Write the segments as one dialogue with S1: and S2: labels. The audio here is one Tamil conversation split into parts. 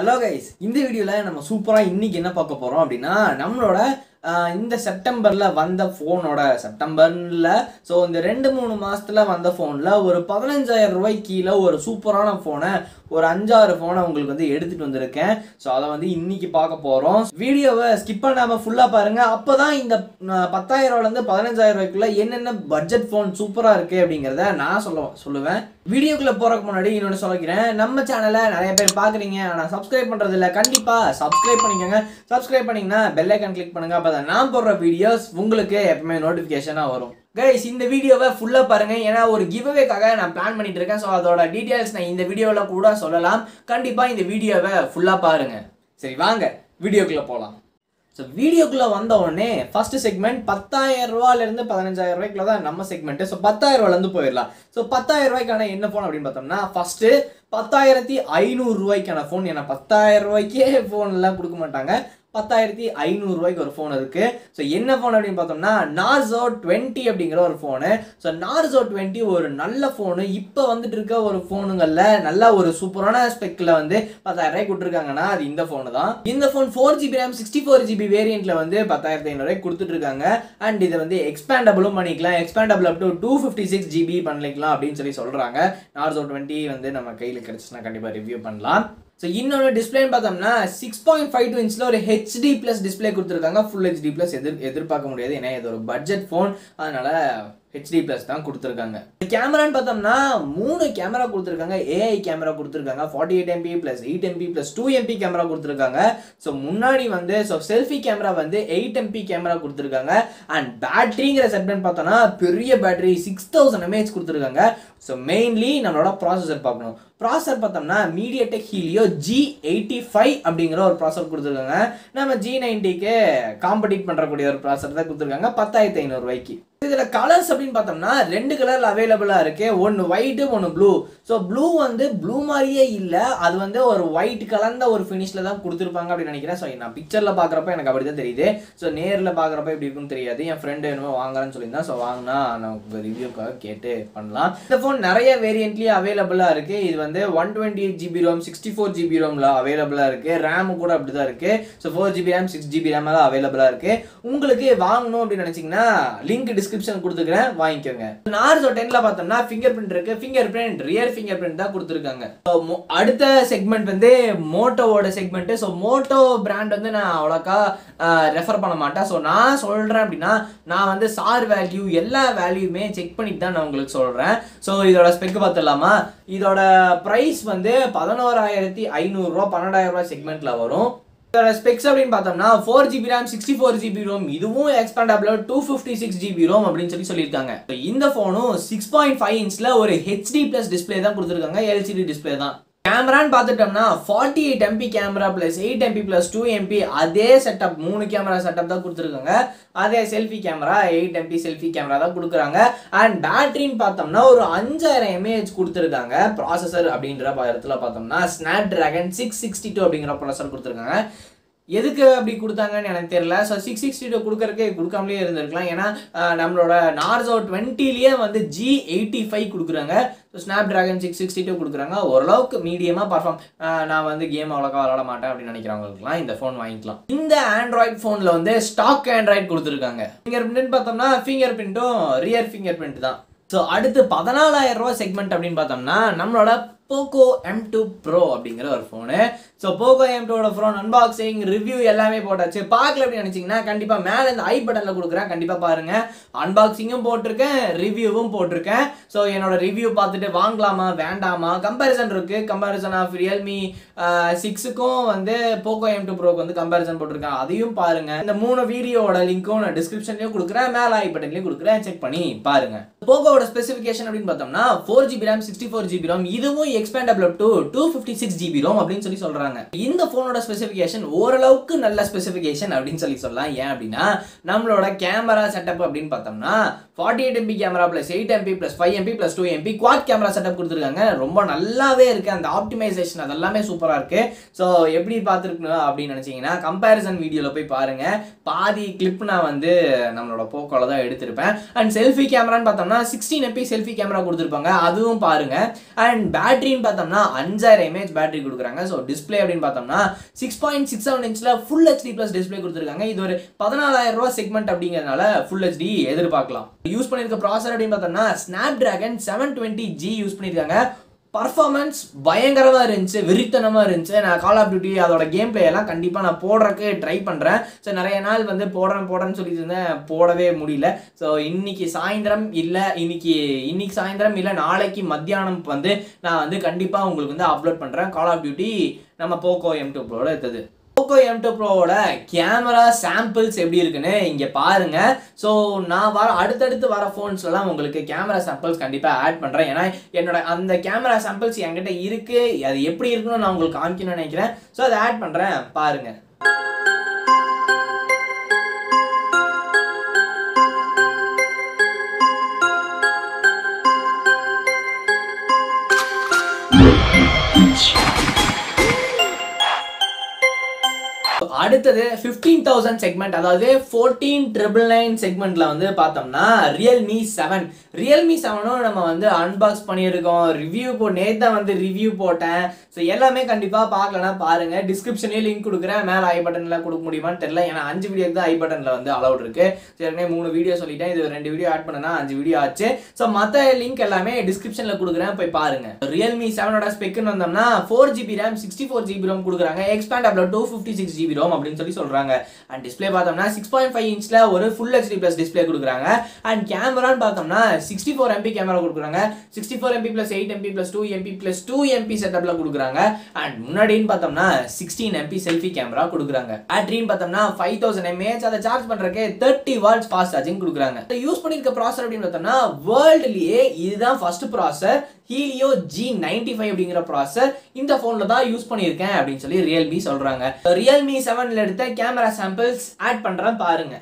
S1: ஹலோ கைஸ் இந்த வீடியோவில் நம்ம சூப்பராக இன்னைக்கு என்ன பார்க்க போகிறோம் அப்படின்னா நம்மளோட ஆஹ், இந்த செப்டம்பரில் வந்த ஃபோனோட செப்டம்பரில் ஸோ இந்த ரெண்டு மூணு மாதத்தில் வந்த ஃபோனில் ஒரு பதினஞ்சாயிரம் ரூபாய் கீழே ஒரு சூப்பரான ஃபோனை ஒரு அஞ்சாறு ஃபோனை உங்களுக்கு வந்து எடுத்துகிட்டு வந்திருக்கேன் ஸோ அதை வந்து இன்னைக்கு பார்க்க போகிறோம் வீடியோவை ஸ்கிப் பண்ணாமல் ஃபுல்லாக பாருங்கள் அப்போ தான் இந்த ஆஹ், பத்தாயிரம் ரூபாயிலேருந்து பதினஞ்சாயிரம் ரூபாய்க்குள்ள என்னென்ன பட்ஜெட் ஃபோன் சூப்பராக இருக்குது அப்படிங்கிறத நான் சொல்ல சொல்லுவேன் வீடியோக்குள்ளே போகிறதுக்கு முன்னாடி இன்னொன்று சொல்லிக்கிறேன் நம்ம சேனலை நிறைய பேர் பார்க்குறீங்க ஆனால் சப்ஸ்கிரைப் பண்ணுறது இல்லை கண்டிப்பாக சப்ஸ்கிரைப் பண்ணிக்கோங்க சப்ஸ்கிரைப் பண்ணிங்கன்னா பெல் ஐக்கான் கிளிக் பண்ணுங்க அப்போ தான் நான் போடுற வீடியோஸ் உங்களுக்கு எப்பவுமே நோட்டிஃபிகேஷனாக வரும் கைஸ் இந்த வீடியோவை ஃபுல்லாக பாருங்க ஏன்னா ஒரு கிவ்அவேக்காக நான் பிளான் பண்ணிட்டு இருக்கேன் ஸோ அதோட டீட்டெயில்ஸ் நான் இந்த வீடியோவில் கூட சொல்லலாம் கண்டிப்பாக இந்த வீடியோவை ஃபுல்லாக பாருங்க சரி வாங்க வீடியோக்குள்ளே போகலாம் ஸோ வீடியோக்குள்ளே வந்த உடனே ஃபர்ஸ்ட் செக்மெண்ட் பத்தாயிரம் ரூபாயிலேருந்து பதினஞ்சாயிரம் ரூபாய்க்குள்ள தான் நம்ம செக்மெண்ட் ஸோ பத்தாயிரம் ரூபாயிலேருந்து போயிடலாம் ஸோ பத்தாயிரம் ரூபாய்க்கான என்ன ஃபோன் அப்படின்னு பார்த்தோம்னா ஃபர்ஸ்ட்டு பத்தாயிரத்தி ஐநூறு ரூபாய்க்கான ஃபோன் ஏன்னா பத்தாயிரம் ரூபாய்க்கே ஃபோன்லாம் கொடுக்க மாட்டாங்க பத்தாயிரத்தி ஐநூறு ரூபாய்க்கு ஒரு ஃபோன் இருக்கு ஸோ என்ன ஃபோன் அப்படின்னு பார்த்தோம்னா நார்சோ டுவெண்ட்டி அப்படிங்கிற ஒரு ஃபோனு ஸோ நார்சோ டுவெண்ட்டி ஒரு நல்ல ஃபோனு இப்போ வந்துட்டு இருக்க ஒரு ஃபோனுங்களில் நல்ல ஒரு சூப்பரான ஸ்பெக்கில் வந்து பத்தாயிரம் ரூபாய்க்கு கொடுத்துருக்காங்கன்னா அது இந்த ஃபோனு தான் இந்த phone four GB RAM sixty four GB வேரியண்ட்ல வந்து பத்தாயிரத்தி ஐநூறுரூவாய்க்கு கொடுத்துட்டு இருக்காங்க அண்ட் இதை வந்து எக்ஸ்பேண்டபிளும் பண்ணிக்கலாம் expandable up to two fifty six GB பண்ணிக்கலாம் அப்படின்னு சொல்லி சொல்கிறாங்க நார்சோ டுவெண்ட்டி வந்து நம்ம கையில் கிடச்சுன்னா கண்டிப்பாக ரிவ்யூ பண்ணலாம் ஸோ இன்னொரு டிஸ்பிளேன்னு பார்த்தோம்னா சிக்ஸ் பாயிண்ட் ஃபைவ் டூ இன்ச்சில் ஒரு ஹெச்டி ப்ளஸ் டிஸ்பிளே கொடுத்துருக்காங்க ஃபுல் ஹெச்டி ப்ளஸ் எதிர் எதிர்பார்க்க முடியாது ஏன்னா இது ஒரு பட்ஜெட் ஃபோன் அதனால ஹெச்டி ப்ளஸ் தான் கொடுத்துருக்காங்க கேமரான்னு பார்த்தோம்னா மூணு கேமரா கொடுத்துருக்காங்க ஏஐ கேமரா கொடுத்துருக்காங்க forty eight MP plus eight MP plus two MP camera கொடுத்துருக்காங்க ஸோ முன்னாடி வந்து ஸோ செல்ஃபி கேமரா வந்து எயிட் எம்பி கேமரா கொடுத்துருக்காங்க அண்ட் பேட்டரிங்கிற செக்மெண்ட் பார்த்தோம்னா பெரிய பேட்டரி சிக்ஸ் தௌசண்ட் எம்ஏஹெச் கொடுத்துருக்காங்க ஸோ மெயின்லி நம்மளோட ப்ராசஸர் பார்க்கணும் ப்ராசஸர் பார்த்தோம்னா MediaTek Helio G eighty five அப்படிங்கிற ஒரு ப்ராசஸர் கொடுத்துருக்காங்க நம்ம ஜி நைன்டிக்கு காம்படிட் பண்ணுறக்கூடிய ஒரு ப்ராசஸர் தான் கொடுத்துருக்காங்க பத்தாயிரத்தி ஐநூறுரூவாய்க்கு இதில் கலர்ஸ் அப்படின்னு பார்த்தோம்னா ரெண்டு கலர் அவைலபிளாக இருக்கு ஒன்று ஒயிட்டு ஒன்று ப்ளூ ஸோ ப்ளூ வந்து ப்ளூ மாதிரியே இல்லை அது வந்து ஒரு ஒயிட் கலந்த ஒரு ஃபினிஷில் தான் கொடுத்துருப்பாங்க அப்படின்னு நினைக்கிறேன் ஸோ நான் பிக்சரில் பார்க்குறப்ப எனக்கு அப்படி தான் தெரியுது ஸோ நேரில் பார்க்குறப்ப எப்படி இருக்குன்னு தெரியாது என் ஃப்ரெண்டு என்னமோ வாங்குறேன்னு சொல்லியிருந்தேன் ஸோ வாங்கினா நான் உங்கள் ரிவ்யூக்காக கேட்டு பண்ணலாம் இந்த ஃபோன் நிறைய வேரியண்ட்லேயே அவைலபிளாக இருக்குது இது வந்து one twenty eight GB ROM sixty four GB ரோமில் அவைலபிளாக இருக்குது ரேமு கூட அப்படி தான் இருக்குது so four GB RAM six GB RAM எல்லாம் அவைலபிளாக இருக்குது உங்களுக்கு வாங்கணும் அப்படின்னு நினச்சிங்கன்னா லிங்க் டிஸ்கிரிப்ஷன் கொடுத்துக்கிறேன் வாங்கிக்கோங்க நார்சோ டென்ல பார்த்தோம்னா ஃபிங்கர் பிரிண்ட் இருக்கு fingerprint rear fingerprint தான் கொடுத்துருக்காங்க So, மோ- அடுத்த செக்மெண்ட் வந்து மோட்டோவோட செக்மெண்ட் ஸோ மோட்டோ பிராண்ட் வந்து நான் அவ்வளோக்கா ரெஃபர் பண்ண மாட்டேன் ஸோ நான் சொல்கிறேன் அப்படின்னா நான் வந்து சார் வேல்யூ எல்லா வேல்யூமே செக் பண்ணிட்டு தான் நான் உங்களுக்கு சொல்கிறேன் ஸோ இதோட ஸ்பெக் பார்த்துடலாமா இதோட ப்ரைஸ் வந்து பதினோராயிரத்தி ஐநூறுரூவா பன்னெண்டாயிரம் ரூபாய் செக்மெண்ட்டில் வரும் இதோட ஸ்பெக்ஸ் அப்படின்னு பார்த்தோம்னா four GB RAM sixty four GB ROM இதுவும் expandable two fifty six GB ROM அப்படின்னு சொல்லி சொல்லியிருக்காங்க So, இந்த ஃபோனும் சிக்ஸ் பாயிண்ட் ஃபைவ் இன்ச்சில் ஒரு ஹெச்டி ப்ளஸ் டிஸ்பிளே தான் கொடுத்துருக்காங்க எல்சிடி டிஸ்பிளே தான் கேமரான்னு பார்த்துட்டோம்னா forty eight MP camera plus eight MP plus two MP அதே செட்டப் மூணு கேமரா செட்டப் தான் கொடுத்துருக்காங்க அதே selfie camera eight MP selfie camera தான் கொடுக்குறாங்க அண்ட் பேட்டரின்னு பார்த்தோம்னா ஒரு அஞ்சாயிரம் எம்ஏஹெச் கொடுத்துருக்காங்க ப்ராசஸர் அப்படின்ற இடத்துல பார்த்தோம்னா Snapdragon six sixty two அப்படிங்கிற ப்ராசஸர் கொடுத்துருக்காங்க எதுக்கு அப்படி கொடுத்தாங்கன்னு எனக்கு தெரியல ஸோ சிக்ஸ் சிக்ஸ்டி டூ கொடுக்கறதுக்கு கொடுக்காமலே இருந்திருக்கலாம் ஏன்னா அஹ், நம்மளோட நார்சோ டுவெண்ட்டிலேயே வந்து ஜி எயிட்டி ஃபைவ் கொடுக்குறாங்க so Snapdragon six sixty two கொடுக்குறாங்க ஓரளவுக்கு மீடியமாக பர்ஃபார்ம் நான் வந்து கேம் அவ்வளோக்கா விளாட மாட்டேன் அப்படின்னு நினைக்கிறவங்களுக்குலாம் இந்த ஃபோன் வாங்கிக்கலாம் இந்த ஆண்ட்ராய்ட் ஃபோனில் வந்து ஸ்டாக் ஆண்ட்ராய்ட் கொடுத்துருக்காங்க ஃபிங்கர் பிரிண்ட் பார்த்தோம்னா ஃபிங்கர் பிரிண்ட்டும் ரியர் ஃபிங்கர் பிரிண்ட் தான் ஸோ அடுத்து பதினாலாயிரம் ரூபா செக்மெண்ட் அப்படின்னு பார்த்தோம்னா நம்மளோட போக்கோ எம் டூ ப்ரோ அப்படிங்கிற ஒரு ஃபோனு ஸோ போக்கோ எம் டூவோட ஃபோன் அன்பாக்சிங் ரிவ்யூ எல்லாமே போட்டாச்சு பார்க்கல அப்படின்னு நினச்சிங்கன்னா கண்டிப்பாக மேலே இந்த ஐ பட்டனில் கொடுக்குறேன் கண்டிப்பாக பாருங்கள் அன்பாக்சிங்கும் போட்டிருக்கேன் ரிவ்யூவும் போட்டிருக்கேன் ஸோ என்னோட ரிவ்யூ பார்த்துட்டு வாங்கலாமா வேண்டாமா கம்பேரிசன் இருக்குது கம்பேரிசன் ஆஃப் ரியல்மி சிக்ஸுக்கும் வந்து போக்கோ எம் டூ ப்ரோக்கு வந்து கம்பேரிசன் போட்டிருக்கேன் அதையும் பாருங்கள் இந்த மூணு வீடியோவோட லிங்க்கும் நான் டிஸ்கிரிப்ஷன்லேயும் கொடுக்குறேன் மேலே ஐ பட்டன்லேயும் கொடுக்குறேன் செக் பண்ணி பாருங்கள் போக்கோவோட ஸ்பெசிஃபிகேஷன் அப்படின்னு பார்த்தோம்னா four GB RAM sixty four GB ROM இதுவும் expandable to two fifty six GB ROM அப்படின்னு சொல்லி சொல்றாங்க இந்த போனோட ஸ்பெசிஃபிகேஷன் ஓரளவுக்கு நல்ல ஸ்பெசிஃபிகேஷன் அப்படின்னு சொல்லி சொல்லலாம் ஏன் அப்படின்னா நம்மளோட கேமரா செட்டப் அப்படின்னு பார்த்தோம்னா forty eight MP camera plus eight MP plus five MP plus two MP quad camera setup கொடுத்துருக்காங்க ரொம்ப நல்லாவே இருக்குது அந்த ஆப்டிமைசேஷன் அதெல்லாமே சூப்பராக இருக்குது ஸோ எப்படி பார்த்துருக்கணும் அப்படின்னு நினச்சிங்கன்னா கம்பேரிசன் வீடியோவில் போய் பாருங்கள் பாதி கிளிப் நான் வந்து நம்மளோட போக்கோல தான் எடுத்திருப்பேன் அண்ட் செல்ஃபி கேமரான்னு பார்த்தோம்னா சிக்ஸ்டீன் எம்பி செல்ஃபி கேமரா கொடுத்துருப்பாங்க அதுவும் பாருங்கள் அண்ட் பேட்டரின்னு பார்த்தோம்னா அஞ்சாயிரம் எம்ஏஹெச் பேட்டரி கொடுக்குறாங்க ஸோ டிஸ்பிளே அப்படின்னு பார்த்தோம்னா சிக்ஸ் பாயிண்ட் சிக்ஸ் செவன் இன்ச்சில் ஃபுல் ஹெச்டி ப்ளஸ் டிஸ்பிளே கொடுத்துருக்காங்க இது ஒரு பதினாலாயிரம் ரூபா செக்மெண்ட் அப்படிங்கிறதுனால ஃபுல் ஹெச்டி எதிர்பார்க்கலாம் யூஸ் பண்ணியிருக்க ப்ராசர் அப்படின்னு பார்த்தோம்னா Snapdragon seven twenty G use பண்ணியிருக்காங்க பர்ஃபார்மன்ஸ் பயங்கரமாக இருந்துச்சு வெறித்தனமாக இருந்துச்சு நான் கால் ஆஃப் டியூட்டி அதோட கேம் பிளே எல்லாம் கண்டிப்பாக நான் போடுறக்கு ட்ரை பண்ணுறேன் ஸோ நிறைய நாள் வந்து போடுறேன் போடுறேன்னு சொல்லிட்டு இருந்தேன் போடவே முடியல ஸோ இன்னைக்கு சாயந்தரம் இல்லை இன்னைக்கு இன்னைக்கு சாயந்தரம் இல்லை நாளைக்கு மத்தியானம் வந்து நான் வந்து கண்டிப்பாக உங்களுக்கு வந்து அப்லோட் பண்ணுறேன் கால் ஆஃப் டியூட்டி நம்ம போக்கோ எம் டூ ப்ரோட எடுத்தது போக்கோ எம் டூ ப்ரோவோட கேமரா சாம்பிள்ஸ் எப்படி இருக்குன்னு இங்கே பாருங்க ஸோ நான் வர அடுத்தடுத்து வர ஃபோன்ஸ்லாம் உங்களுக்கு கேமரா சாம்பிள்ஸ் கண்டிப்பாக ஆட் பண்ணுறேன் ஏன்னா என்னோட அந்த கேமரா சாம்பிள்ஸ் என்கிட்ட இருக்கு அது எப்படி இருக்குன்னு நான் உங்களுக்கு காமிக்கணும்னு நினைக்கிறேன் ஸோ அதை ஆட் பண்ணுறேன் பாருங்க அடுத்தது ஃபிஃப்டீன் தௌசண்ட் செக்மெண்ட் அதாவது ஃபோர்டீன் ட்ரிபிள் நைன் செக்மெண்ட்ல வந்து பார்த்தோம்னா ரியல்மி செவன் ரியல்மி செவனும் நம்ம வந்து அன்பாக்ஸ் பண்ணியிருக்கோம் ரிவ்யூ போ நேற்று வந்து ரிவ்யூ போட்டேன் ஸோ எல்லாமே கண்டிப்பாக பார்க்கலனா பாருங்க டிஸ்கிரிப்ஷன்லேயே லிங்க் கொடுக்குறேன் மேலே ஐ பட்டனில் கொடுக்க முடியுமான்னு தெரியல ஏன்னா அஞ்சு வீடியோ தான் ஐ பட்டனில் வந்து அலௌட் இருக்கு சரினே மூணு வீடியோ சொல்லிட்டேன் இது ரெண்டு வீடியோ ஆட் பண்ணனா அஞ்சு வீடியோ ஆச்சு ஸோ மற்ற லிங்க் எல்லாமே டிஸ்கிரிப்ஷனில் கொடுக்குறேன் போய் பாருங்க ரியல்மி செவனோட ஸ்பெக்குன்னு வந்தோம்னா four GB RAM sixty four GB ROM கொடுக்குறாங்க expandable two fifty six GB ROM அப்படின்னு சொல்லி சொல்றாங்க அண்ட் டிஸ்பிளே பார்த்தோம்னா சிக்ஸ் பாயிண்ட் ஃபைவ் இன்ச்ல ஒரு ஃபுல் ஹெச்டி பிளஸ் டிஸ்பிளே கொடுக்குறாங்க அண்ட் கேமரான்னு பார்த்தோம்னா சிக்ஸ்டி ஃபோர் எம்பி கேமரா கொடுக்குறாங்க sixty four MP plus eight MP plus two MP plus two MP செட்டப்ல கொடுக்குறாங்க அண்ட் முன்னாடின்னு பார்த்தோம்னா சிக்ஸ்டீன் எம்பி செல்ஃபி கேமரா கொடுக்குறாங்க பேட்டரின்னு பார்த்தோம்னா ஃபைவ் தௌசண்ட் எம்ஏஹெச் அதை சார்ஜ் பண்றதுக்கு தேர்ட்டி வாட்ஸ் ஃபாஸ்ட் சார்ஜிங் கொடுக்குறாங்க யூஸ் பண்ணிருக்க ப்ராசர் அப்படின்னு பார்த்தோம்னா வேர்ல்டுலயே இதுதான் ஃபர்ஸ்ட் ப்ராசர் ஹீலியோ ஜி நைன்டி ஃபைவ் அப்படிங்கிற ப்ராசர் இந்த ஃபோன்ல தான் யூஸ் பண்ணியிருக்கேன் அப்படின்னு சொல்லி ரியல்மி சொல்றாங்க ரியல்மி செவன்ல எடுத்த கேமரா சாம்பிள்ஸ் ஆட் பண்றேன் பாருங்க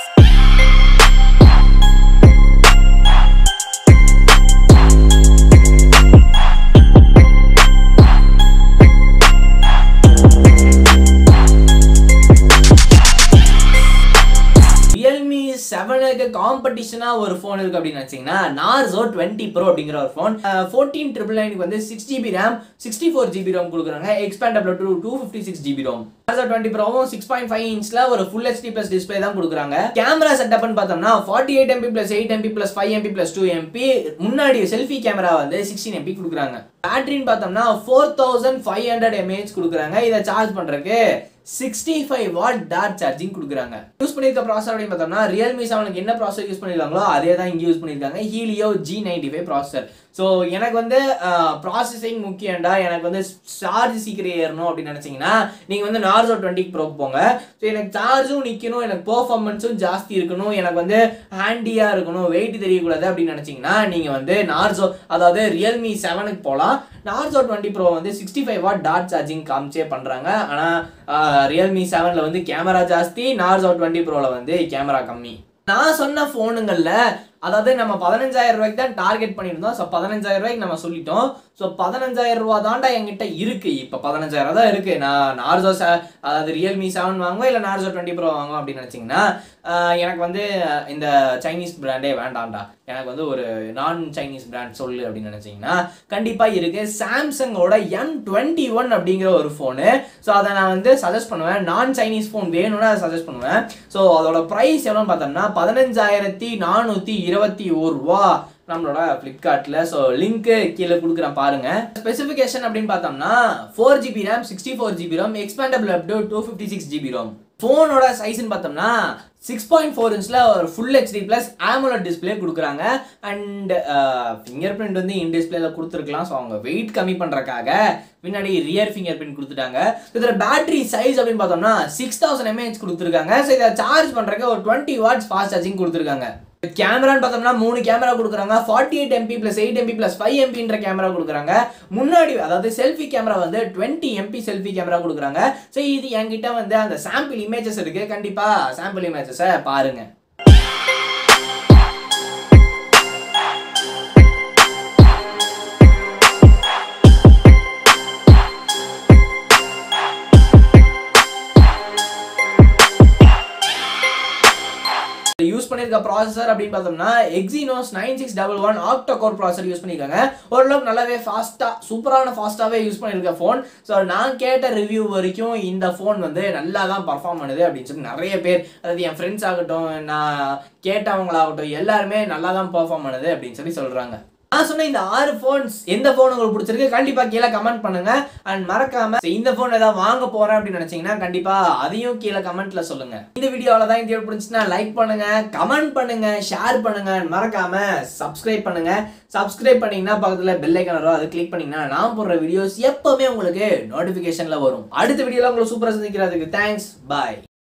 S1: ரியல்மி செவனுக்கு காம்படிஷனாக ஒரு ஃபோன் இருக்கு அப்படின்னு வச்சிங்கன்னா நார்சோ டுவெண்ட்டி ப்ரோ அப்படிங்கிற ஒரு ஃபோன் ஃபோர்டீன் ட்ரிபிள் நைனுக்கு வந்து six GB RAM sixty four GB ROM கொடுக்குறாங்க expandable two two fifty six GB ROM Narzo twenty ப்ரோவும் சிக்ஸ் பாயிண்ட் ஃபைவ் இன்ச்ல ஒரு ஃபுல் ஹெச்டி பிளஸ் டிஸ்பிளே தான் கொடுக்குறாங்க கேமரா செட்டப்னு பார்த்தோம்னா forty eight MP plus eight MP plus five MP plus two MP முன்னாடி செல்ஃபி கேமரா வந்து சிக்ஸ்டீன் எம்பி கொடுக்குறாங்க பேட்டரின்னு பார்த்தோம்னா four thousand five hundred mAh கொடுக்குறாங்க இதை சார்ஜ் பண்ணுறதுக்கு சிக்ஸ்டி ஃபைவ் வாட் டாட் சார்ஜிங் கொடுக்குறாங்க யூஸ் பண்ணியிருக்க ப்ராசர் அப்படின்னு பார்த்தோம்னா ரியல்மி செவனுக்கு என்ன ப்ராசர் யூஸ் பண்ணியிருக்காங்களோ அதே தான் இங்கே யூஸ் பண்ணியிருக்காங்க Helio G ninety five processor so எனக்கு வந்து ப்ராசஸிங் முக்கியம்டா எனக்கு வந்து சார்ஜ் சீக்கிரம் ஏறணும் அப்படின்னு நினச்சிங்கன்னா நீங்கள் வந்து நார்சோ டுவெண்ட்டிக்கு ப்ரோ போங்க ஸோ எனக்கு சார்ஜும் நிற்கணும் எனக்கு பெர்ஃபார்மன்ஸும் ஜாஸ்தி இருக்கணும் எனக்கு வந்து ஹேண்டியாக இருக்கணும் வெயிட் தெரியக்கூடாது அப்படின்னு நினச்சிங்கன்னா நீங்கள் வந்து நார்சோ அதாவது ரியல்மி செவனுக்கு போகலாம் நார்சோ டுவெண்ட்டி ப்ரோ வந்து சிக்ஸ்டி ஃபைவ் வாட் டாட் சார்ஜிங் காமிச்சே பண்ணுறாங்க ஆனால் ரியல்மி செவனில் வந்து கேமரா ஜாஸ்தி நார்சோ டுவெண்ட்டி ப்ரோவில் வந்து கேமரா கம்மி நான் சொன்ன ஃபோனுங்களில் அதாவது நம்ம பதினஞ்சாயிரம் ரூபாய்க்கு தான் டார்கெட் பண்ணியிருந்தோம் ஸோ பதினஞ்சாயிரம் ரூபாய்க்கு நம்ம சொல்லிட்டோம் ஸோ பதினஞ்சாயிரம் ரூபா தாண்டா என்கிட்ட இருக்கு இப்போ பதினஞ்சாயிரம் தான் இருக்கு நான் நார்சோ அதாவது ரியல்மி செவன் வாங்குவேன் இல்லை நார்சோ டுவெண்ட்டி ப்ரோ வாங்குவேன் அப்படின்னு நினச்சிங்கன்னா எனக்கு வந்து இந்த சைனீஸ் பிராண்டே வேண்டாம்டா எனக்கு வந்து ஒரு நான் சைனீஸ் பிராண்ட் சொல்லு அப்படின்னு நினச்சிங்கன்னா கண்டிப்பாக இருக்கு சாம்சங்கோட எம் டுவெண்ட்டி ஒன் அப்படிங்கிற ஒரு ஃபோனு ஸோ அதை நான் வந்து சஜஸ்ட் பண்ணுவேன் நான் சைனீஸ் ஃபோன் வேணும்னு அதை சஜஸ்ட் பண்ணுவேன் ஸோ அதோட ப்ரைஸ் எவ்வளோன்னு பார்த்தோம்னா பதினஞ்சாயிரத்தி நானூற்றி இருபத்தி ஒரு ரூபா நம்மளோட ஃப்ளிப்கார்ட்டில் ஸோ லிங்க்கு கீழே கொடுக்குறேன் பாருங்க ஸ்பெசிஃபிகேஷன் அப்படின்னு பார்த்தோம்னா four GB RAM sixty four GB ROM expandable up to two fifty six GB ROM ஃபோனோட சைஸ்ன்னு பார்த்தோம்னா சிக்ஸ் பாயிண்ட் ஃபோர் இன்ச்சில் ஒரு full HD plus AMOLED display கொடுக்குறாங்க அண்ட் ஃபிங்கர் பிரிண்ட் வந்து இன் டிஸ்பிளேல கொடுத்துருக்கலாம் ஸோ அவங்க வெயிட் கம்மி பண்ணுறக்காக பின்னாடி ரியர் ஃபிங்கர் பிரிண்ட் கொடுத்துட்டாங்க இதில் பேட்டரி சைஸ் அப்படின்னு பார்த்தோம்னா சிக்ஸ் தௌசண்ட் எம்ஏஹெச் கொடுத்துருக்காங்க ஸோ இதை சார்ஜ் பண்ணுறக்கு ஒரு டுவெண்ட்டி வாட்ஸ் ஃபாஸ்ட் சார்ஜிங் கொடுத்துருக்காங்க கேமரான்னு பார்த்தோம்னா மூணு கேமரா கொடுக்குறாங்க forty eight MP plus eight MP plus five எம்பின்ற கேமரா கொடுக்குறாங்க முன்னாடி அதாவது செல்ஃபி கேமரா வந்து டுவெண்ட்டி எம்பி செல்ஃபி கேமரா கொடுக்குறாங்க ஸோ இது என்கிட்ட வந்து அந்த சாம்பிள் இமேஜஸ் இருக்கு கண்டிப்பாக சாம்பிள் இமேஜஸை பாருங்க பண்ணியிருக்க ப்ராசஸர் அப்படின்னு பார்த்தோம்னா Exynos nine six double one octa core processor use பண்ணியிருக்காங்க ஓரளவுக்கு நல்லாவே ஃபாஸ்ட்டாக சூப்பரான ஃபாஸ்ட்டாகவே யூஸ் பண்ணியிருக்க ஃபோன் ஸோ நான் கேட்ட ரிவ்யூ வரைக்கும் இந்த ஃபோன் வந்து நல்லா தான் பர்ஃபார்ம் பண்ணுது அப்படின்னு சொல்லி நிறைய பேர் அதாவது என் ஃப்ரெண்ட்ஸ் ஆகட்டும் நான் கேட்டவங்களாகட்டும் எல்லாருமே நல்லா தான் பர்ஃபார்ம் பண்ணுது அப்படின்னு சொல்லி சொல்கிறாங்க நான் சொன்ன இந்த ஆறு ஃபோன்ஸ் எந்த ஃபோன் உங்களுக்கு பிடிச்சிருக்கு கண்டிப்பா கீழே கமெண்ட் பண்ணுங்க அண்ட் மறக்காம இந்த ஃபோன் ஏதாவது வாங்க போறேன் அப்படின்னு நினைச்சீங்கன்னா கண்டிப்பா அதையும் கீழே கமெண்ட்ல சொல்லுங்க இந்த வீடியோல தான் இந்த வீடியோ பிடிச்சுன்னா லைக் பண்ணுங்க கமெண்ட் பண்ணுங்க ஷேர் பண்ணுங்க and மறக்காம சப்ஸ்கிரைப் பண்ணுங்க சப்ஸ்கிரைப் பண்ணீங்கன்னா பக்கத்துல பெல் ஐக்கன் வரும் அதை கிளிக் பண்ணீங்கன்னா நான் போடுற வீடியோஸ் எப்பவுமே உங்களுக்கு நோட்டிபிகேஷன்ல வரும் அடுத்த வீடியோல உங்களுக்கு சூப்பரா சந்திக்கிறதுக்கு தேங்க்ஸ் பாய்